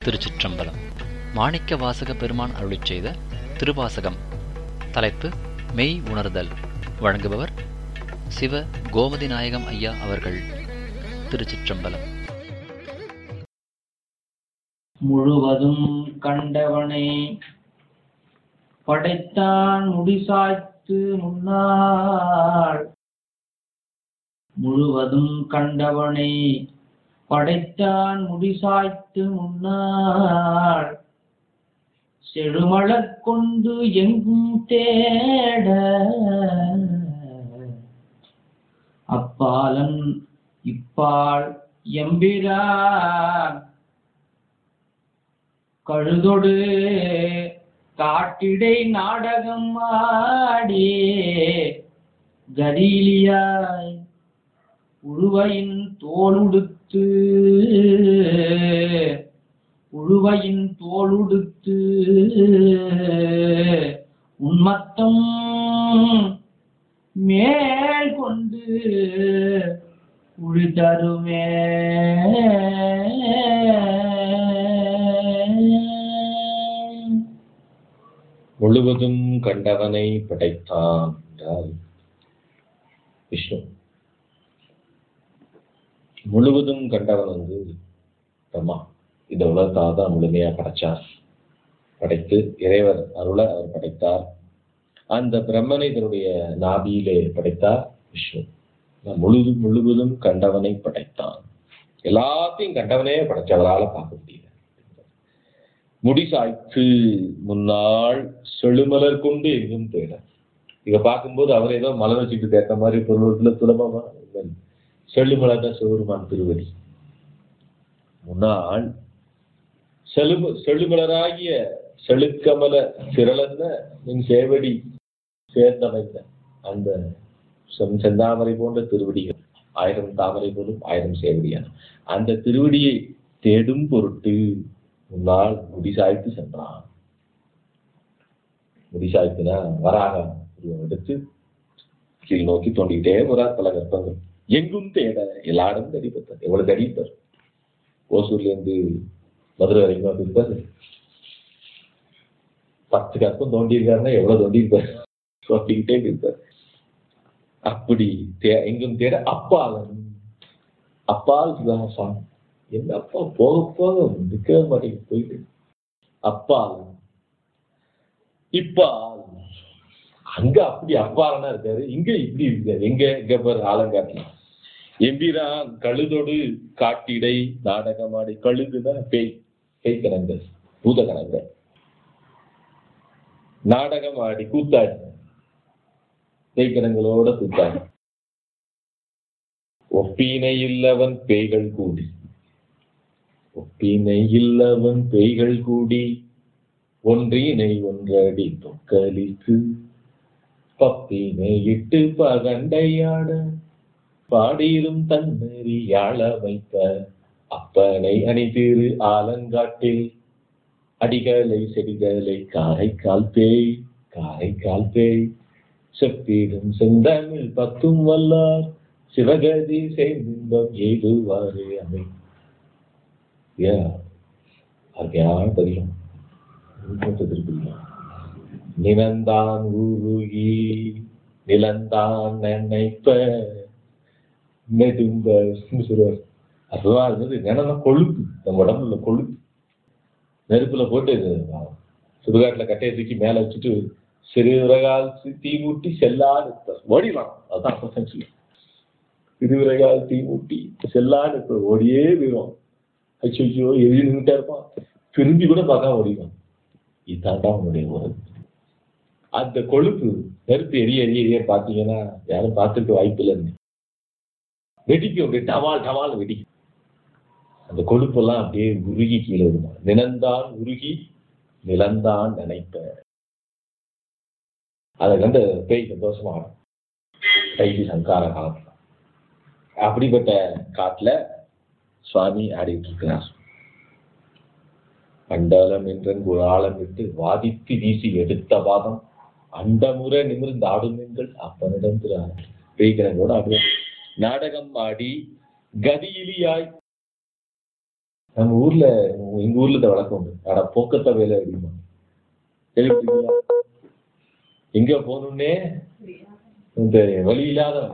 திருச்சிற்றம்பலம் மாணிக்க வாசக பெருமான் அருளிச் செய்த திருவாசகம் தலைப்பு மெய் உணர்தல் வழங்குபவர் சிவ கோமதி நாயகம் ஐயா அவர்கள் திருச்சிற்றம்பலம் முழுவதும் கண்டவனை படைத்தான் முடிசாய்த்து முன்னாள் முழுவதும் கண்டவனை படைத்தான் முடிசாய்த்து முன்னாள் செழுமலர் கொண்டு எங்கும் தேட அப்பாலன் இப்பால் எம்பிரான் கழுதொடு காட்டிடை நாடகம் ஆடி கதியிலியாய் உழுவையின் தோளுடுத்து உழுவையின் தோளுடுத்து உன்மத்தம் மேல் கொண்டு உழி தருமே முழுவதும் கண்டவனை படைத்தான் என்றால் விஷ்ணு முழுவதும் கண்டவன் வந்து பிரம்மா இந்த உலகத்தாக தான் முழுமையா படைச்சார் படைத்து இறைவர் அருளை அவர் படைத்தார் அந்த பிரம்மனை தன்னுடைய நாபியிலே படைத்தார் விஷ்ணு முழுது முழுவதும் கண்டவனை படைத்தான் எல்லாத்தையும் கண்டவனே படைச்சவரால பார்க்க முடியல முடி சாய்த்து முன்னாள் செழுமலர் கொண்டு எங்கும் தேட இத பார்க்கும்போது அவர் ஏதோ மலர் வச்சுட்டு கேட்ட மாதிரி பொருளுக்குள்ள சுலபமா செழுமலர் தான் சிவருமான் திருவடி முன்னாள் செழும செழுமலராகிய செழுக்கமல திரளந்த நின் சேவடி சேர்ந்தமைந்த அந்த செம் செந்தாமரை போன்ற திருவடிகள் ஆயிரம் தாமரை போலும் ஆயிரம் சேவடியான அந்த திருவடியை தேடும் பொருட்டு முன்னால் முடிசாய்த்து சென்றான் முடிசாய்த்துனா வராக உருவம் எடுத்து கீழ் நோக்கி தோண்டிக்கிட்டே போறார் பல கற்பங்கள் எங்கும் தேட எல்லா இடமும் தேடி பார்த்தார் எவ்வளவு தேடிப்பார் ஓசூர்ல இருந்து மதுரை வரைக்கும் அப்படி இருப்பாரு பத்து கற்பம் தோண்டி இருக்காருன்னா எவ்வளவு தோண்டி இருப்பார் தோண்டிக்கிட்டே இருப்பார் அப்படி தே எங்கும் தேட அப்பாலன் அப்பால் சிவகாசாமி என்ன அப்பா போக போக நிற்கவே மாட்டேங்குது போயிட்டு அப்பால் இப்பால் அங்க அப்படி அப்பாலனா இருக்காரு இங்க இப்படி இருக்காரு எங்க இங்க பாரு ஆலங்காட்டில் எம்பிரான் கழுதொடு காட்டிடை நாடகமாடி கழுதுனா பேய் பேய் கணங்க பூத கணங்க நாடகமாடி கூத்தாடி பேய் கணங்களோட கூத்தாடி ஒப்பீனை இல்லவன் பேய்கள் கூடி ஒப்பினை இல்லவன் பேய்கள் கூடி ஒன்றினை ஒன்றடி தொக்கலித்து பப்பினை இட்டு பகண்டையாட பாடியிலும் தன்னறி யாழ வைத்த அப்பனை அணிதிரு ஆலங்காட்டில் அடிகளை செடிகளை காரைக்கால் பேய் காரைக்கால் பேய் செப்பிடும் செந்தமிழ் பத்தும் வல்லார் சிவகதி செய்தின்பம் எய்துவாறு அமை அருமையான பதிகம் திருப்பிக்கலாம் நிலந்தான் உருகி நிலந்தான் நினைப்ப நெடும்ப சொல்றார் அதுவா இருந்தது நினைனா கொழுப்பு நம்ம உடம்புல உள்ள கொழுப்பு நெருப்புல போட்டு சுடுகாட்டுல கட்டையை தூக்கி மேல வச்சுட்டு சிறுவிரகால் தீ மூட்டி செல்லாது ஓடிடலாம் அதுதான் அப்பதான் சொல்லு சிறுவிரகால் தீ மூட்டி செல்லாது ஓடியே போயிடும் அச்சோ எழுதி நின்றுட்டே இருப்பான் திரும்பி கூட பார்க்காம ஓடிக்கும் இதாண்டா உன்னுடைய உறவு அந்த கொழுப்பு நெருப்பு எரிய எரிய எரிய பார்த்தீங்கன்னா யாரும் பார்த்துருக்க வாய்ப்பு இல்லைன்னு வெடிக்கும் அப்படியே டவால் டவால் வெடிக்கும் அந்த கொழுப்பெல்லாம் அப்படியே உருகி கீழே விடுமா நிலந்தான் உருகி நிலந்தான் நினைப்ப அதை கண்டு பேய் சந்தோஷமா கைதி சங்கார காலத்துல அப்படிப்பட்ட காட்டுல சுவாமி ஆடிட்டு இருக்கிறார் அண்டலம் என்றன் ஒரு ஆழம் விட்டு வாதித்து வீசி எடுத்த வாதம் அண்டமுறை நிமிர்ந்து ஆடும் எங்கள் அப்பனிடம் திரு பேய்கிறனோட ஆடுவார் நாடகம் ஆடி கதியிலியாய் நம்ம ஊர்ல எங்க ஊர்ல இந்த வழக்கம் உண்டு ஆனா போக்கத்த வேலை அப்படிமா கேள்விப்பட்டீங்களா எங்க போகணும்னே இந்த வழி இல்லாதவன்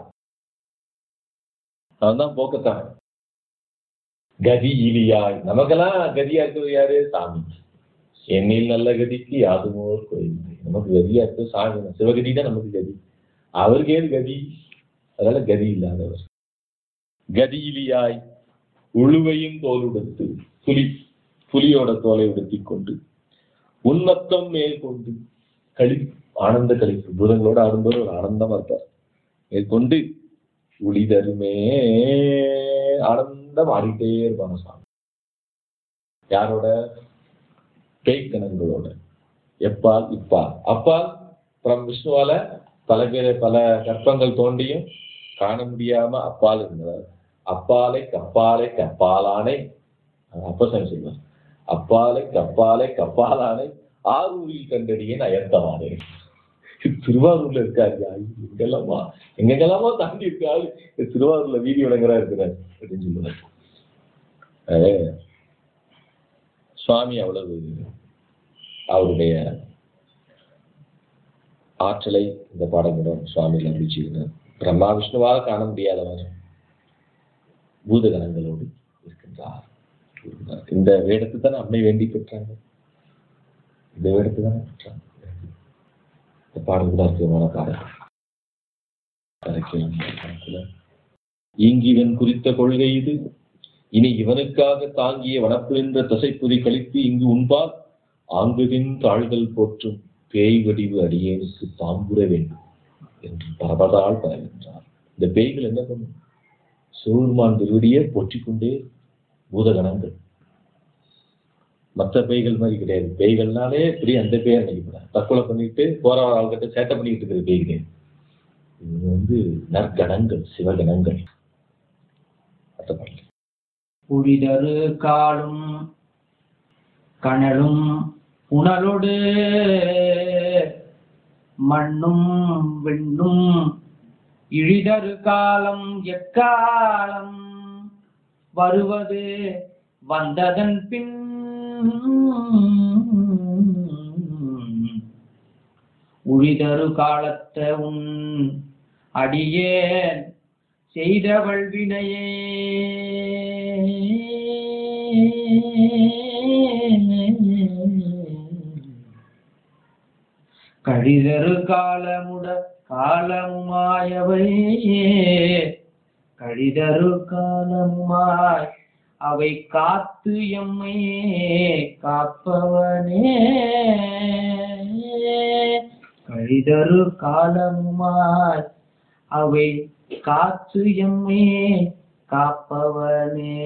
அவன் தான் போக்கத்தான் கதி இலியாய் நமக்கெல்லாம் கதியா இருக்கிறது யாரு சாமி என்னில் நல்ல கதிக்கு யாதுமோ ஒரு கோயில் நமக்கு கதியா இருக்கிறது சாமி தான். சிவகதி தான் நமக்கு கதி அவருக்கு ஏது கதி அதனால கதி இல்லாதவர் கதியிலியாய் உழுவையும் தோலுடுத்து புலி புலியோட தோலை உடுத்தி கொண்டு உன்மத்தம் மேல் கொண்டு களி ஆனந்த கழிப்பு பூதங்களோட ஆடும்போது ஒரு ஆனந்தமா இருப்பார் மேற்கொண்டு உளிதருமே ஆனந்தம் ஆடிட்டே இருப்பாங்க சாமி யாரோட பேய்க்கணங்களோட எப்பால் இப்பால் அப்பால் புறம் விஷ்ணுவால பல பேர் பல கற்பங்கள் தோண்டியும் காண முடியாம அப்பால் இருந்தார் அப்பாலை கப்பாலை கப்பாலானை அப்பசாமி சொல்வார் அப்பாலை கப்பாலை கப்பாலானை ஆரூரில் கண்டடியேன் அயர்த்தவானே திருவாரூர்ல இருக்காரு எங்கெல்லாமா எங்கெல்லாமா தாண்டி இருக்காரு திருவாரூர்ல வீதி வழங்குறா இருக்கிறார் அப்படின்னு சொல்லுவார் அஹ் சுவாமி அவ்வளவு அவருடைய ஆற்றலை இந்த பாடங்களுடன் சுவாமியில் அறிவிச்சுகிறார் பிரம்மா விஷ்ணுவால் காண முடியாதவர் பூதகணங்களோடு இருக்கின்றார் கூறுகிறார். இந்த வேடத்தை தான் அம்மை வேண்டி பெற்றாங்க இந்த வேடத்தை தானே பெற்றாங்க இந்த பாடல் கூட அற்புதமான பாடல் கரைக்கலாம் கணக்குல. ஈங்கிவன் குறித்த கொள்கை இது இனி இவனுக்காக தாங்கிய வனப்புரிந்த தசைப்புரி கழித்து இங்கு உண்பால் ஆங்குதின் தாழ்கள் போற்றும் பேய் வடிவு அடியேனுக்கு தாம்புர வேண்டும் என்று பரபதால் பரவின்றார் இந்த பேய்கள் என்ன பண்ணும் சிவபெருமான் திருவடியை போற்றிக்கொண்டே பூதகணங்கள் மற்ற பேய்கள் மாதிரி கிடையாது பேய்கள்னாலே இப்படி அந்த பேர் நினைக்கப்படாது தற்கொலை பண்ணிட்டு போற ஆள்கிட்ட சேட்டை பண்ணிட்டு இருக்கிற பேய் கிடையாது இது வந்து நற்கணங்கள் சிவகணங்கள் அடுத்த பாடல். புரிதரு காலும் கனலும் புனலொடு மண்ணும் விண்ணும் இழிதரு காலம் எக்காலம் வருவது வந்ததன் பின் உழிதரு காலத்த உன் அடியேன் செய்தவள் வினையே கழிதரு காலமுட காலமுமாயவை கழிதரு காலமுமாய் அவை காத்து எம்மை காப்பவனே கழிதரு காலமுமாய் அவை காத்து எம்மே காப்பவனே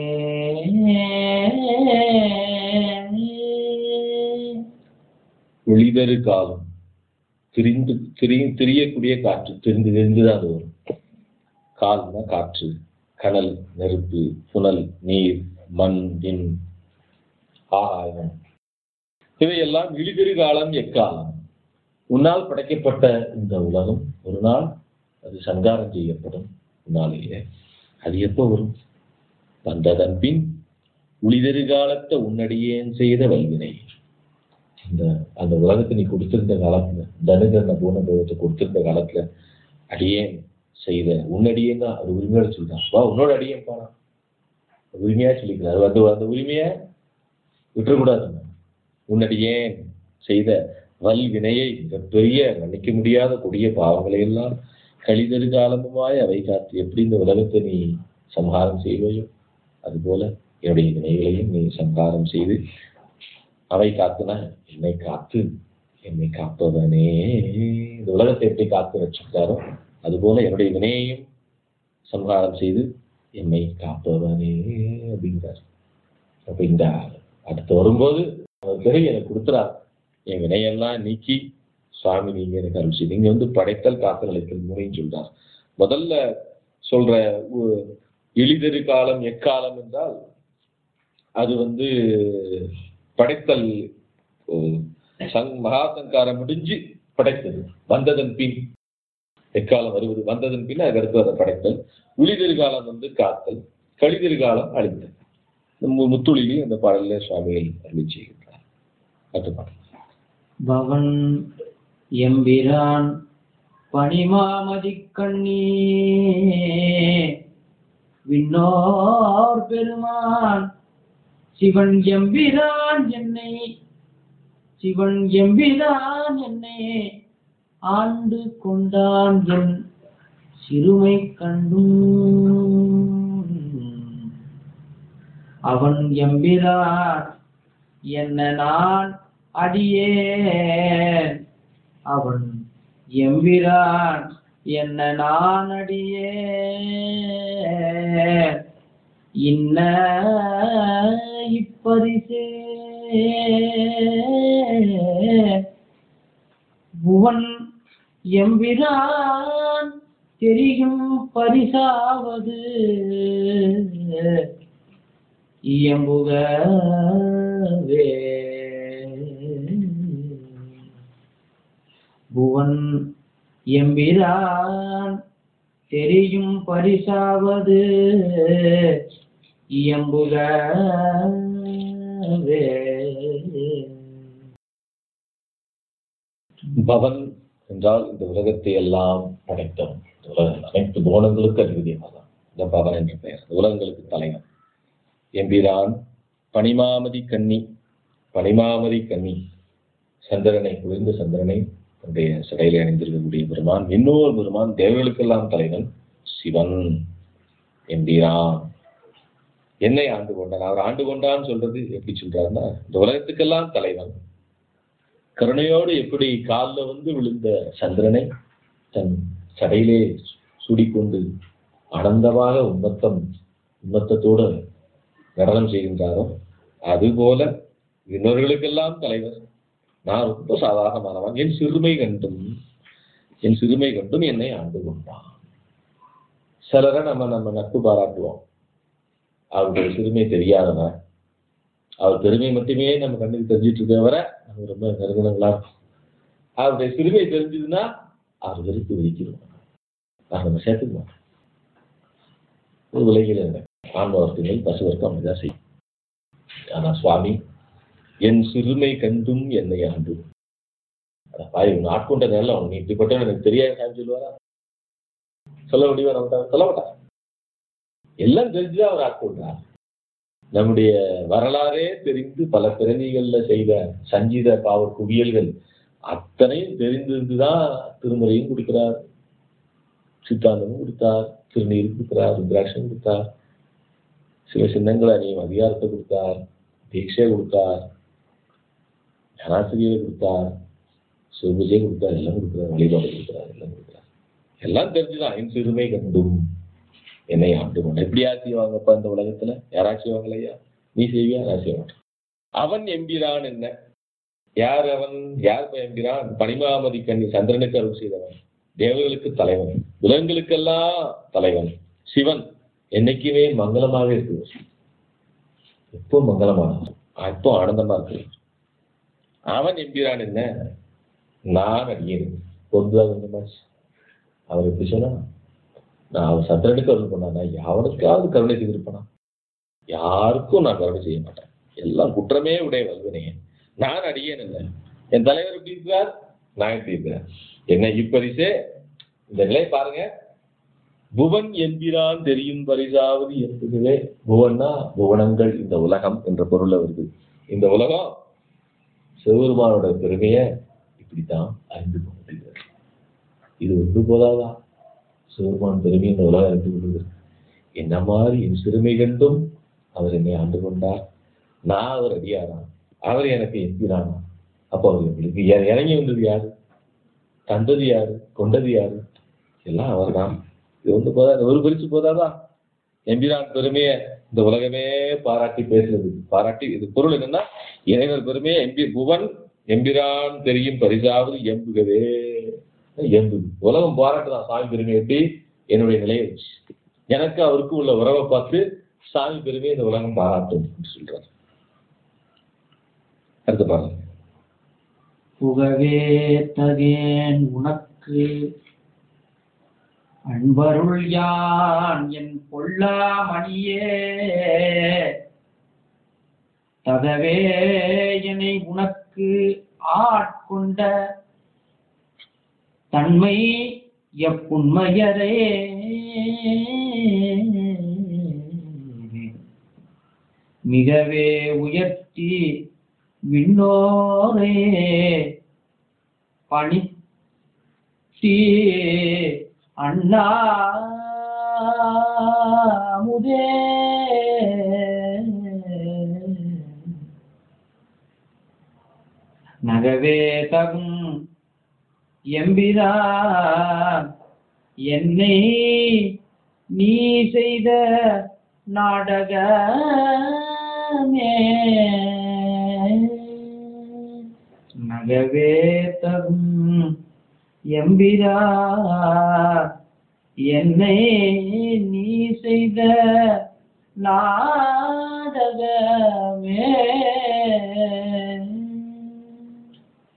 ஒளிதரு காலம் திரிந்து திரி திரியக்கூடிய காற்று திரிந்து திரிந்துதான் அது வரும் கால்னா காற்று கடல் நெருப்பு புனல் நீர் மண் விண் ஆகாயம் இவையெல்லாம் இழிதிரு காலம் எக்காலம் உன்னால் படைக்கப்பட்ட இந்த உலகம் ஒரு நாள் அது சங்காரம் செய்யப்படும் உன்னாலேயே அது எப்போ வரும் வந்ததன் பின் உளிதெரு காலத்தை உன்னடியேன் செய்த வல்வினை இந்த அந்த உலகத்தை நீ கொடுத்திருந்த காலத்துல தனுகர்ண பூனபோகத்தை கொடுத்திருந்த காலத்துல அடியேன் செய்த உன்னடியேன் தான் அது உரிமையோட சொல்றான் வா உன்னோட அடியேன் பாடா உரிமையா சொல்லிக்கிறார் அந்த அந்த உரிமையை விட்டுறக்கூடாது நம்ம. உன்னடியேன் செய்த வல் வினையை மிகப்பெரிய மன்னிக்க முடியாத கொடிய பாவங்களை எல்லாம் கழிதரு காலமுமாய் அவை காத்து எப்படி இந்த உலகத்தை நீ சம்ஹாரம் செய்வையோ அதுபோல என்னுடைய வினைகளையும் நீ சம்ஹாரம் செய்து அவை காத்துனா என்னை காத்து என்னை காப்பவனே இந்த உலகத்தை எப்படி காத்து வச்சிருக்காரோ அதுபோல என்னுடைய வினையையும் சம்ஹாரம் செய்து என்னை காப்பவனே அப்படிங்கிறார் அப்ப இந்த அடுத்து வரும்போது அவர் பிறகு எனக்கு கொடுத்துறார் என் வினையெல்லாம் நீக்கி சுவாமி நீங்க எனக்கு அருள் செய்து இங்க வந்து படைத்தல் காத்தல் அழைத்தல் முறைன்னு சொல்றார் முதல்ல சொல்ற உ- இழிதரு காலம் எக்காலம் என்றால் அது வந்து படைத்தல் உ- சங் மகா சங்காரம் முடிஞ்சு படைத்தது வந்ததன் பின் எக்காலம் வருவது வந்ததன் பின் அதுக்கு அடுத்து அதை படைத்தல் உளிதிரு காலம் வந்து காத்தல் கழிதிரு காலம் அழித்தல் இந்த முத்துளிலையும் இந்த பாடல்ல சுவாமிகள் அருளி செய்கின்றார் அடுத்த பாடல் பவன் எம்பிரான் பனிமாமதி கண்ணி விண்ணோர் பெருமான் சிவன் எம்பிரான் என்னை சிவன் எம்பிரான் என்னை ஆண்டு கொண்டான் என் சிறுமை கண்டும் அவன் எம்பிரான் என்ன நான் அடியேன் அவன் எம்பிரான் என்ன நான் அடியேன் இன்ன இப்பரிசே புவன் எம்பிரான் தெரியும் பரிசாவது இயம்புகவே புவன் எம்பிரான் தெரியும் பரிசாவது இயம்புகவே பவன் என்றால் இந்த உலகத்தை எல்லாம் படைத்தவன் இந்த உலக அனைத்து புவனங்களுக்கு அதிபதியவன் இந்த பவன் என்ற பெயர் இந்த உலகங்களுக்கு தலைவன் எம்பிரான் பனிமாமதி கன்னி பனிமாமதி கன்னி சந்திரனை குளிர்ந்த சந்திரனை தன்னுடைய சிறையில் அணிந்திருக்கக்கூடிய பெருமான் இன்னொரு பெருமான் தேவர்களுக்கெல்லாம் தலைவன் சிவன் எம்பிரான் என்னை ஆண்டு கொண்டான் அவர் ஆண்டு கொண்டான்னு சொல்றது எப்படி சொல்றாருன்னா இந்த உலகத்துக்கெல்லாம் தலைவன் கருணையோடு எப்படி காலில் வந்து விழுந்த சந்திரனை தன் சடையிலே சூடிக்கொண்டு ஆனந்தமாக உம்மத்தம் உம்மத்தத்தோடு நடனம் செய்கின்றாரோ அதுபோல இன்னொருகளுக்கெல்லாம் தலைவர் நான் ரொம்ப சாதாரணமானவன் என் சிறுமை கண்டும் என் சிறுமை கண்டும் என்னை ஆண்டு கொண்டான் சிலரை நம்ம நம்ம நட்பு பாராட்டுவோம் அவருடைய சிறுமை தெரியாதவன் அவர் பெருமை மட்டுமே நம்ம கண்ணுக்கு தெரிஞ்சிட்டு இருக்கவரை நம்ம ரொம்ப நெருங்கினங்களா இருக்கும். அவருடைய சிறுமை தெரிஞ்சதுன்னா அவர் வெறுப்பு வெடிக்கிறோம் நான் நம்ம சேர்த்துக்குவோம் ஒரு உலகில் ஆன்மவர்க்கங்கள் பசுவர்க்கம் அப்படிதான் செய்யும் ஆனா சுவாமி என் சிறுமை கண்டும் என்னை ஆண்டு பாய் உன் ஆட்கொண்ட நேரில் அவன் நீ இப்படிப்பட்ட எனக்கு தெரியாது சாமி சொல்லுவாரா சொல்ல முடியுமா நம்ம சொல்ல மாட்டார் எல்லாம் தெரிஞ்சுதான் அவர் ஆட்கொண்டார் நம்முடைய வரலாறே தெரிந்து பல பிறவிகள்ல செய்த சஞ்சீத பாவ குவியல்கள் அத்தனையும் தெரிந்திருந்துதான் திருமுறையும் கொடுக்கிறார் சித்தாந்தமும் கொடுத்தார் திருநீர் கொடுக்கிறார் ருத்ராட்சம் கொடுத்தார் சில சின்னங்களை அணியும் அதிகாரத்தை கொடுத்தார் தீட்சை கொடுத்தார் ஞானாசிரியரை கொடுத்தார் சிவபூஜை கொடுத்தார் எல்லாம் கொடுக்கிறார் வழிபாடு கொடுக்கிறார் எல்லாம் கொடுக்கிறார் எல்லாம் தெரிஞ்சுதான் என் சிறுமை கண்டும் என்னை ஆண்டு கொண்டு எப்படியா செய்வாங்கப்பா இந்த உலகத்துல யாரா செய்வாங்களா ஐயா நீ செய்வியா நான் செய்ய மாட்டேன் அவன் எம்பிரான் என்ன யார் அவன் யார் இப்ப எம்பிரான் பனிமாமதி கண்ணி சந்திரனுக்கு அருள் செய்தவன் தேவர்களுக்கு தலைவன் உலகங்களுக்கெல்லாம் தலைவன் சிவன் என்னைக்குமே மங்களமாக இருக்கிறது எப்போ மங்களமானவன் எப்போ ஆனந்தமா இருக்கு அவன் எம்பிரான் என்ன நான் அடியேன் பொதுவாக இந்த மாதிரி அவர் எப்படி சொன்னா நான் அவன் சந்திரனுக்கு அருள் பண்ணானா யாவனுக்காவது கருணை செய்திருப்பானா யாருக்கும் நான் கருணை செய்ய மாட்டேன் எல்லாம் குற்றமே உடைய வல்வினே நான் அடியேன் இல்லை என் தலைவர் எப்படி இருக்கிறார் நான் எப்படி இருக்கிறேன் என்ன இப்பரிசே இந்த நிலை பாருங்க புவன் என்கிறான் தெரியும் பரிசாவது என்பதுவே புவன்னா புவனங்கள் இந்த உலகம் என்ற பொருள்ல வருது இந்த உலகம் சிவபெருமானோட பெருமையை இப்படித்தான் அறிந்து கொண்டிருக்கிறது இது ஒன்று போதாதா சிவபெருமான் பெருமை இந்த உலகம் அறிந்து கொள்வது என்ன மாதிரி என் சிறுமை கண்டும் அவர் என்னை ஆண்டு கொண்டார் நான் அவர் அடியாரான் அவர் எனக்கு எம்பிரானா அப்போ அவர் எங்களுக்கு இற- இறங்கி வந்தது யாரு தந்தது யாரு கொண்டது யாரு எல்லாம் அவர்தான் இது ஒன்று போதாது ஒரு பரிசு போதாதா எம்பிரான் பெருமையை இந்த உலகமே பாராட்டி பேசுறது பாராட்டி இது பொருள் என்னன்னா இறைவர் பெருமையை எம்பி புவன் எம்பிரான் தெரியும் பரிசாவது எம்புகவே எம்புது உலகம் பாராட்டுதான் சாமி பெருமை எப்படி என்னுடைய நிலையை வச்சு எனக்கு அவருக்கு உள்ள உறவை பார்த்து சாமி பெருமையை இந்த உலகம் பாராட்டும் அப்படின்னு சொல்றாரு அடுத்து பாருங்க புகவே தகேன் உனக்கு அன்பருள் யான் என் பொல்லா மணியே தகவே என்னை உனக்கு ஆட்கொண்ட தன்மை எப்புண்மையரே மிகவே உயர்த்தி விண்ணோரே பணித்தீ அண்ணா முதே நகவே தகும் எம்பிரான் என்னை நீ செய்த நாடகமே நகவே தகும் எம்பிரான் என்னை நீ செய்த நாடகமே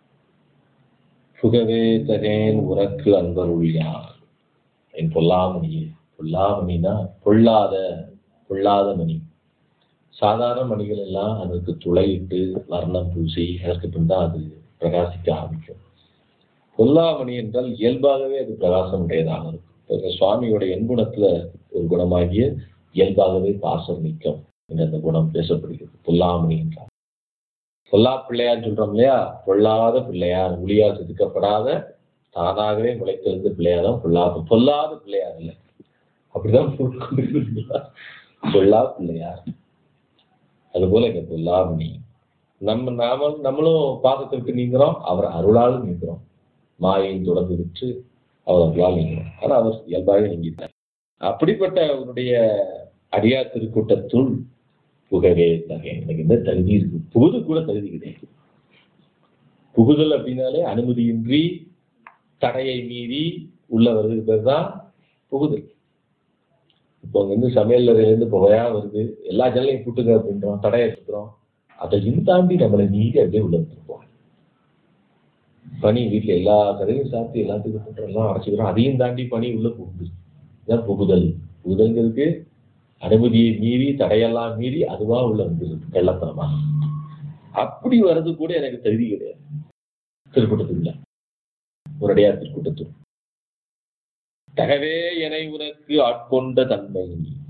புகவே தகேன் உனக்கு அன்பருள் யார் என் பொல்லாமணியே பொல்லாமணினா பொல்லாத பொல்லாத மணி சாதாரண மணிகள் எல்லாம் அதற்கு துளையிட்டு வர்ணம் பூசி அதற்கு பின் தான் அது பிரகாசிக்க ஆரம்பிக்கும் பொல்லாமணி என்றால் இயல்பாகவே அது பிரகாசம் உடையதாக இருக்கும் இப்ப சுவாமியோட எண்குணத்துல ஒரு குணமாகிய இயல்பாகவே பாசம் நீக்கம் என்ற அந்த குணம் பேசப்படுகிறது பொல்லாமணி என்றால் பொல்லா பிள்ளையார் சொல்றோம் இல்லையா பொல்லாத பிள்ளையார் ஒளியால் செதுக்கப்படாத தானாகவே முளைத்திருந்த பிள்ளையார் தான் பொல்லாத பொல்லாத பிள்ளையார் இல்லை அப்படிதான் கொண்டிருக்கிறார் பொல்லா பிள்ளையார் அதுபோல இங்க பொல்லாமணி நம்ம நாம நம்மளும் பாதத்திற்கு நீங்கிறோம் அவர் அருளால் நீங்கிறோம் மாயை தொடர்ந்து விட்டு அவர் அருளால் நீங்கிறோம் ஆனா அவர் இயல்பாக நீங்கிட்டார் அப்படிப்பட்ட அவருடைய அடியார் திருக்கூட்டத்துள் புகவே தகை எனக்கு என்ன தகுதி இருக்கு புகுது கூட தகுதி கிடையாது புகுதல் அப்படின்னாலே அனுமதியின்றி தடையை மீறி உள்ள வருது பேர் தான் புகுதல் இப்போ அங்க இருந்து சமையல் அறையிலேருந்து புகையா வருது எல்லா ஜன்னலையும் கூட்டுங்க அப்படின்றோம் தடையை எடுத்துக்கிறோம் அதையும் தாண்டி நம்மளை மீறி அப்படியே உள்ள வந்துருப்போம் பனி வீட்டுல எல்லா கதையும் சாப்பிட்டு எல்லாத்துக்கும் போட்டு எல்லாம் அடைச்சிக்கிறோம் அதையும் தாண்டி பனி உள்ள புகுது இதான் புகுதல் புகுதல்ங்கிறதுக்கு அனுமதியை மீறி தடையெல்லாம் மீறி அதுவா உள்ள வந்துருது வெள்ளத்தனமா அப்படி வர்றது கூட எனக்கு தகுதி கிடையாது திருக்கூட்டத்துக்குள்ள உரடையார் திருக்கூட்டத்து தகவே என உனக்கு ஆட்கொண்ட தன்மை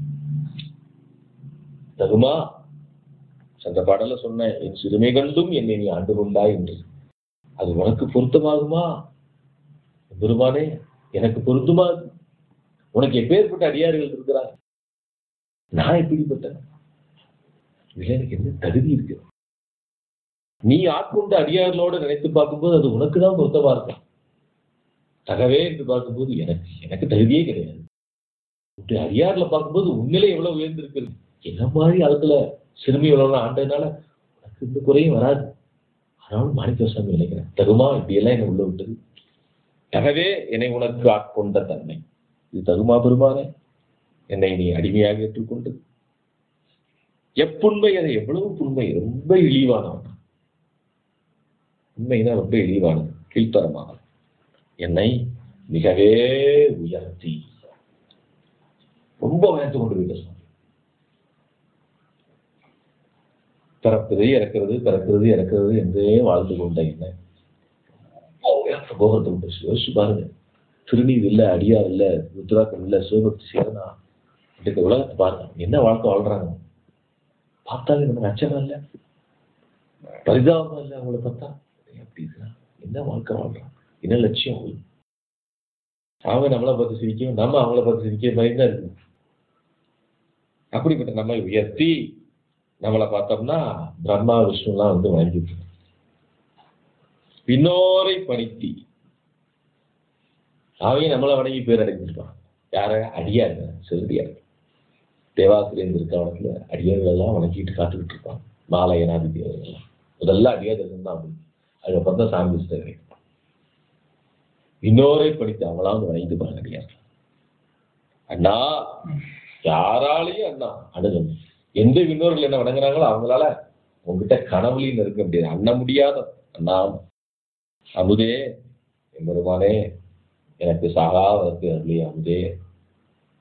தகுமா அந்த பாடல சொன்னேன் என் சிறுமை கண்டும் என்னை நீ ஆண்டு கொண்டாய் என்று அது உனக்கு பொருத்தமாகுமா பெருமானே எனக்கு பொருந்துமா அது? உனக்கு எப்பேற்பட்ட அடியார்கள் இருக்கிறார் நான் எப்படிப்பட்டேன் இதுல எனக்கு என்ன தகுதி இருக்கு நீ ஆட்கொண்ட அடியார்களோட நினைத்து பார்க்கும்போது அது உனக்கு தான் பொருத்தமா இருக்கும் தகவே என்று பார்க்கும்போது எனக்கு எனக்கு தகுதியே கிடையாது உன்னுடைய அடியார்ல பார்க்கும்போது உண்மையிலே எவ்வளவு உயர்ந்திருக்கிறது என்ன மாதிரி அதுல சிறுமி எவ்வளவு ஆண்டதுனால உனக்கு இந்த குறையும் வராது ஆனாலும் மாணிக்க சுவாமி நினைக்கிறேன் தகுமா இப்படியெல்லாம் என்ன உள்ள விட்டது தகவே என்னை உனக்கு ஆட்கொண்ட தன்மை இது தகுமா பெருமானே என்னை நீ அடிமையாக ஏற்றுக்கொண்டு எப்புண்மை அது எவ்வளவு புண்மை ரொம்ப இழிவானவன் உண்மைனா ரொம்ப இழிவானது கீழ்த்தரமானது என்னை மிகவே உயர்த்தி ரொம்ப உயர்த்து கொண்டு போயிட்ட சுவாமி பிறப்பது இறக்கிறது பிறக்கிறது இறக்கிறது என்றே வாழ்ந்து கொண்ட என்ன உயர்த்த போகத்தை விட்டு யோசிச்சு பாருங்க திருநீர் இல்ல அடியார் இல்ல ருத்ராக்கம் இல்ல சிவபக்தி சேரனா இந்த உலகத்தை பாருங்க என்ன வாழ்க்கை வாழ்றாங்க பார்த்தாலே நமக்கு அச்சகம் இல்ல பரிதாபம் இல்ல அவங்கள பார்த்தா எப்படி இருக்கிறான் என்ன வாழ்க்கை வாழ்றான் என்ன லட்சியம் அவங்களுக்கு அவங்க நம்மளை பார்த்து சிரிக்கும் நம்ம அவங்கள பார்த்து சிரிக்கிற மாதிரி தான் இருக்கு அப்படிப்பட்ட நம்மை உயர்த்தி நம்மளை பார்த்தோம்னா பிரம்மா விஷ்ணுலாம் வந்து வணங்கிட்டு பின்னோரை பணித்தி அவங்க நம்மளை வணங்கி பேர் அடைஞ்சிருப்பான் யார அடியாருங்க செல்டியார் தேவாசிரியர் இருக்காவணத்துல அடியார்கள் எல்லாம் வணங்கிட்டு காத்துக்கிட்டு இருப்பான் மாலை ஏனாதிபதி அவர்கள்லாம் முதல்ல அடியார்கள் தான் அப்படி அதுக்கப்புறம் தான் சாமி கிருஷ்ணர் கிடைக்கும் இன்னோரை படித்து அவங்களாம் வந்து வணங்கிட்டு பாருங்க அடியார்கள் அண்ணா யாராலையும் அண்ணா அணுகணும் எந்த விண்ணோர்கள் என்ன வணங்குறாங்களோ அவங்களால உங்ககிட்ட கனவுலையும் இருக்க முடியாது அண்ண முடியாத அண்ணா அமுதே எம்பெருமானே எனக்கு சாகாவதற்கு அருளி அமுதே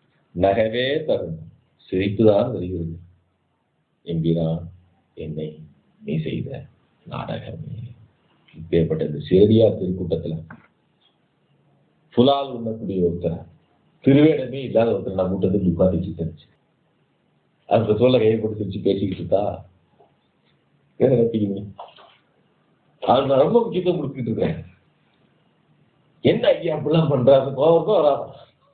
நகவே தரும் சிரிப்புதான் வருகிறது எம்பிரான் என்னை நீ செய்த நாடகமே இப்பேற்பட்ட இந்த சேரியார் திருக்கூட்டத்துல புலால் உண்ணக்கூடிய ஒருத்தர் திருவேடமே இல்லாத ஒருத்தர் நான் கூட்டத்தில் உட்காந்துச்சு தெரிஞ்சு அந்த சொல்ல கையை போட்டு சிரிச்சு பேசிக்கிட்டு இருந்தா என்ன நினைப்பீங்க அது நான் ரொம்ப முக்கியத்துவம் கொடுத்துட்டு இருக்கேன் என்ன ஐயா அப்படிலாம் பண்றாரு கோவம் வராது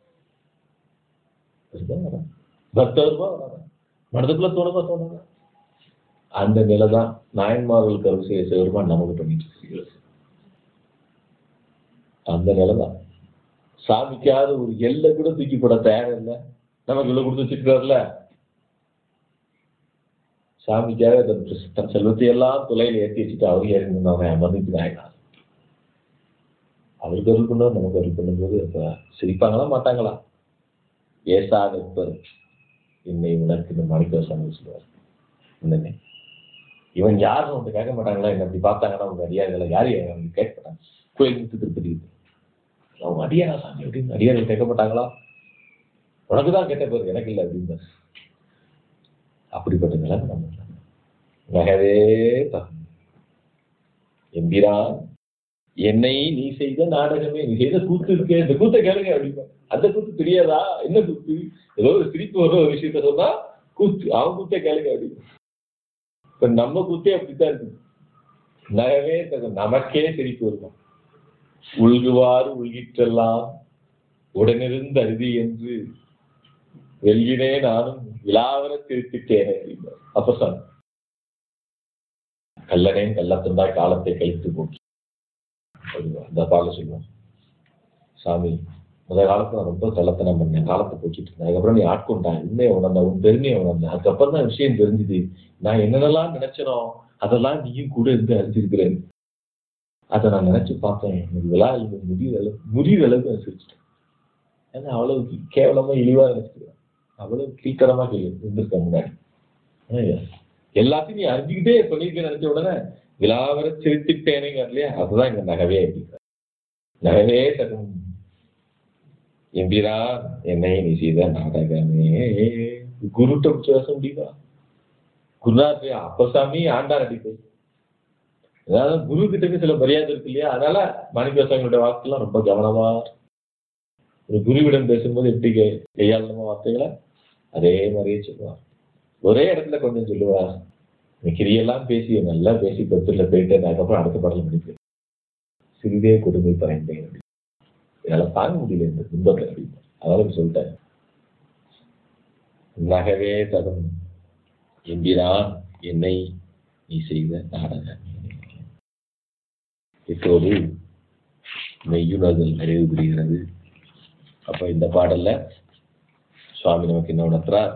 பக்தருமா வராது மனதுக்குள்ள தோணுமா தோணுமா அந்த நிலை தான் நாயன்மார்களுக்கு அருள் செய்ய சிவருமான் நமக்கு பண்ணிட்டு இருக்கு அந்த நிலை தான் சாமிக்காவது ஒரு எல்லை கூட தூக்கி போட தயாரம் இல்லை நமக்கு இவ்வளவு கொடுத்து வச்சிருக்காருல்ல சாமிக்காக தன் தன் செல்வத்தை எல்லாம் துளையில ஏற்றி வச்சுட்டு அவர் ஏறினவங்க அமர்ந்துட்டு நாயனா அவருக்கு அருள் பண்ணுவார் நமக்கு அருள் பண்ணும்போது அப்ப சிரிப்பாங்களா மாட்டாங்களா ஏசா நிற்பர் என்னை உனக்கு இந்த மாணிக்க சாமி சொல்லுவார் என்னன்னு இவன் யாரும் வந்து கேட்க மாட்டாங்களா என்ன அப்படி பார்த்தாங்கன்னா அவங்க அடியார்களை யாரையும் அவங்க கேட்க மாட்டாங்க கோயில் முத்து திருப்பதி அவங்க அடியாரா சாமி அப்படின்னு அடியார்கள் கேட்க மாட்டாங்களா உனக்கு தான் கேட்ட பேர் எனக்கு இல்லை அப்படின்னு அப்படிப்பட்ட நிலைமை நம்ம நகவே தகும் எம்பிரான் என்னை நீ செய்த நாடகமே நீ செய்த கூத்து இருக்கே இந்த கூத்தை கேளுங்க அப்படின்னா அந்த கூத்து தெரியாதா என்ன கூத்து ஏதோ ஒரு சிரிப்பு வர ஒரு விஷயத்த சொன்னா கூத்து அவன் கூத்தை கேளுங்க அப்படின்னு இப்ப நம்ம கூத்தே அப்படித்தான் இருக்கு நகவே தகும் நமக்கே சிரிப்பு வருமா உள்குவாறு உள்கிற்றெல்லாம் உடனிருந்து அருதி என்று வெல்கினே நானும் விழாவர திருத்திட்டேனே அப்படின்னார் அப்ப சொன்ன கல்லனேன் கள்ளத்தந்தாய் காலத்தை கழித்து போக்கி அப்படின்னா அந்த பாடல சொல்லுவான் சாமி முத காலத்துல நான் ரொம்ப கள்ளத்தனம் பண்ணேன் காலத்தை போக்கிட்டு இருந்தேன் அதுக்கப்புறம் நீ ஆட்கொண்டான் உண்மையை உணர்ந்த உன் பெருமையை உணர்ந்தேன் அதுக்கப்புறம் தான் விஷயம் தெரிஞ்சுது நான் என்னென்னலாம் நினைச்சனோ அதெல்லாம் நீயும் கூட இருந்து அறிஞ்சிருக்கிறேன் அதை நான் நினைச்சு பார்த்தேன் எனக்கு விழா முடிவு அளவு முடிவு அளவுக்கு நான் சிரிச்சிட்டேன் ஏன்னா அவ்வளவு கேவலமா இழிவா நினைச்சிருக்கேன் அவ்வளவு கீழ்த்தரமா கேள்வி இருந்திருக்க முன்னாடி ஆனா, எல்லாத்தையும் நீ அறிஞ்சுக்கிட்டே பண்ணிருக்க நினைச்ச உடனே விழாவர சிரித்துட்டேனேங்க இல்லையா அதுதான் இங்க நகவே அப்படிங்கிற நகவே தகும் எம்பிரா என்னை நீ செய்த நாடகமே குருட்ட பிடிச்சு பேச முடியுமா குருநாத் அப்பசாமி ஆண்டார் அடிப்பை அதாவது குரு கிட்ட சில மரியாதை இருக்கு இல்லையா அதனால மாணிக்கவாசங்களுடைய வாக்குலாம் ரொம்ப கவனமா ஒரு குருவிடம் பேசும்போது எப்படி கை கையாளணுமா வார்த்தைகளை அதே மாதிரியே சொல்லுவார் ஒரே இடத்துல கொஞ்சம் சொல்லுவார் இந்த கிரியெல்லாம் பேசி நல்லா பேசி பத்துல போயிட்டு அதுக்கப்புறம் அடுத்த பாடல முடிப்பேன் சிறிதே கொடுமை பறைந்தேன் அப்படி என்னால தாங்க முடியல இந்த துன்பத்தை அப்படின்னு அதனால சொல்லிட்டேன் நகவே தகும் எம்பிரான் என்னை நீ செய்த நாடகம் இப்போது மெய்யுணர்தல் நிறைவு பெறுகிறது அப்ப இந்த பாடல்ல சுவாமி நமக்கு என்ன உணர்த்துறார்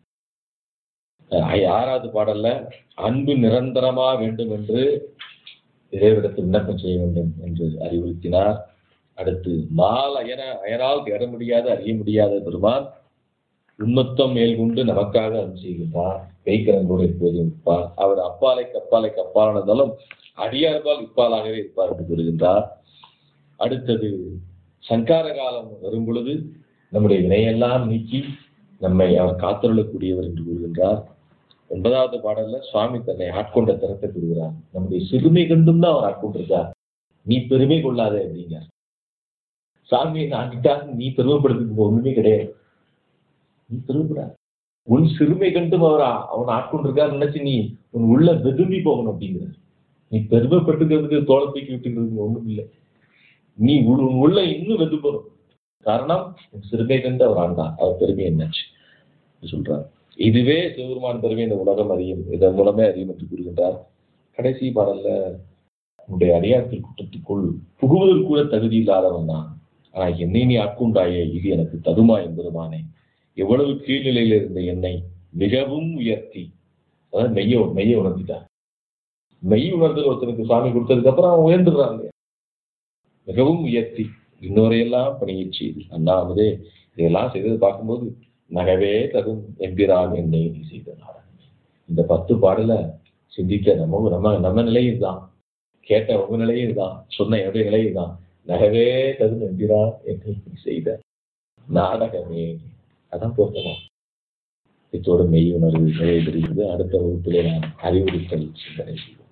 அஹ் ஆறாவது பாடல்ல அன்பு நிரந்தரமா வேண்டும் என்று இறைவிடத்தில் விண்ணப்பம் செய்ய வேண்டும் என்று அறிவுறுத்தினார் அடுத்து மால் அயன அயனால் தேட முடியாத அறிய முடியாத பெருமான் உண்மத்தம் மேல் கொண்டு நமக்காக அருள் செய்கின்றார் மெய்க்கரன் கூட எப்போதும் இருப்பார் அவர் அப்பாலை கப்பாலை கப்பாலானதாலும் அடியார்பால் இப்பாலாகவே இருப்பார் என்று கூறுகின்றார் அடுத்தது சங்கார காலம் வரும் பொழுது நம்முடைய வினையெல்லாம் நீக்கி நம்மை அவர் காத்தருளக்கூடியவர் என்று கூறுகின்றார் ஒன்பதாவது பாடல்ல சுவாமி தன்னை ஆட்கொண்ட திறத்தை கூறுகிறார் நம்முடைய சிறுமை கண்டும் தான் அவர் ஆட்கொண்டிருக்கார் நீ பெருமை கொள்ளாதே அப்படிங்கிறார் சாமியை நான் கிட்டாக நீ பெருமைப்படுத்துக்கு ஒண்ணுமே கிடையாது நீ பெருமைப்படாத உன் சிறுமை கண்டும் அவர் ஆ- அவன் ஆட்கொண்டிருக்கார் நினைச்சு நீ உன் உள்ள வெதும்பி போகணும் அப்படிங்கிறார் நீ பெருமைப்பட்டுக்கிறதுக்கு தோலை தூக்கி விட்டுக்கிறதுக்கு ஒண்ணும் இல்லை நீ உள்- உன் உள்ள இன்னும் வெதும்பணும் காரணம் உன் சிறுமை கண்டு அவர் ஆண்டார் அவர் பெருமை என்னாச்சு சொல்றார் இதுவே சிவபெருமான் பெருமை இந்த உலகம் அறியும் இதன் மூலமே அறியும் என்று கூறுகின்றார் கடைசி பாடல்ல உன்னுடைய அடியாற்றில் கூட்டத்துக்குள் புகுவதற்கு கூட தகுதி இல்லாதவன் தான் ஆனா என்னை நீ ஆட்கொண்டாயே இது எனக்கு தகுமா என்பதுமானே எவ்வளவு கீழ்நிலையில இருந்த என்னை மிகவும் உயர்த்தி அதாவது மெய்ய மெய்ய உணர்த்திட்டார் மெய் உணர்தல் ஒருத்தனுக்கு சாமி கொடுத்ததுக்கு அப்புறம் அவன் உயர்ந்துடுறான் இல்லையா மிகவும் உயர்த்தி இன்னொரையெல்லாம் பணியச் செய்து அண்ணாமதே இதெல்லாம் செய்தது பார்க்கும்போது நகவே தகும் எம்பிரான் என்னை நீ செய்த நாடகம் இந்த பத்து பாடல சிந்திக்க நம்ம நம்ம நம்ம நிலையும் தான் கேட்ட உங்க நிலையும் தான் சொன்ன என்னுடைய நிலையும் தான் நகவே தகும் எம்பிரான் என்னை நீ செய்த நாடகமே அதான் பொருத்தமா இத்தோடு மெய் உணர்வு நிறைவு பெறுகிறது அடுத்த வகுப்பிலே நாம் அறிவுறுத்தல் சிந்தனை செய்வோம்